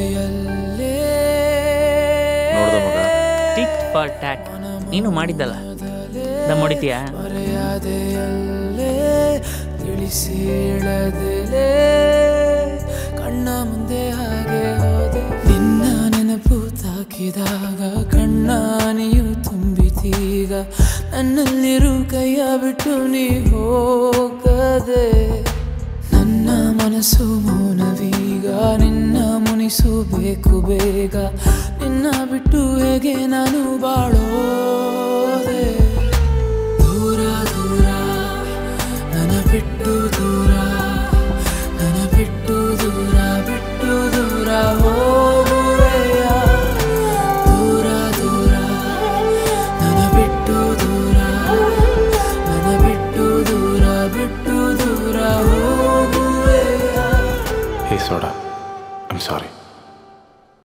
ನೋಡ್ದ ಮಗ tick for that ನೀನು ಮಾಡಿದ್ದಲ್ಲ ದಮ್ ಹೊಡಿತೀಯಾ ಮರೆಯಾದೆಯಲ್ಲೇ ತಿಳಿಸೀಳದೆಲೆ ಕಣ್ಣ ಮುಂದೆ ಹಾಗೆ ಹೋದೆ ನಿನ್ನ ನೆನಪು ತಾಕಿದಾಗ ಕಣ್ಣಾನೆಯು ತುಂಬಿತೀಗ ನನ್ನಲ್ಲಿರು ಕೈಯ ಬಿಟ್ಟು ನೀ ಹೋಗದೆ ನನ್ನ ಮನಸ್ಸು ಮೌನವೀಗ ನಿನ್ನ ಮುನಿಸಬೇಕು ಬೇಗ ನಿನ್ನ ಬಿಟ್ಟು ಹೇಗೆ ನಾನು ಬಾಳೋದೆ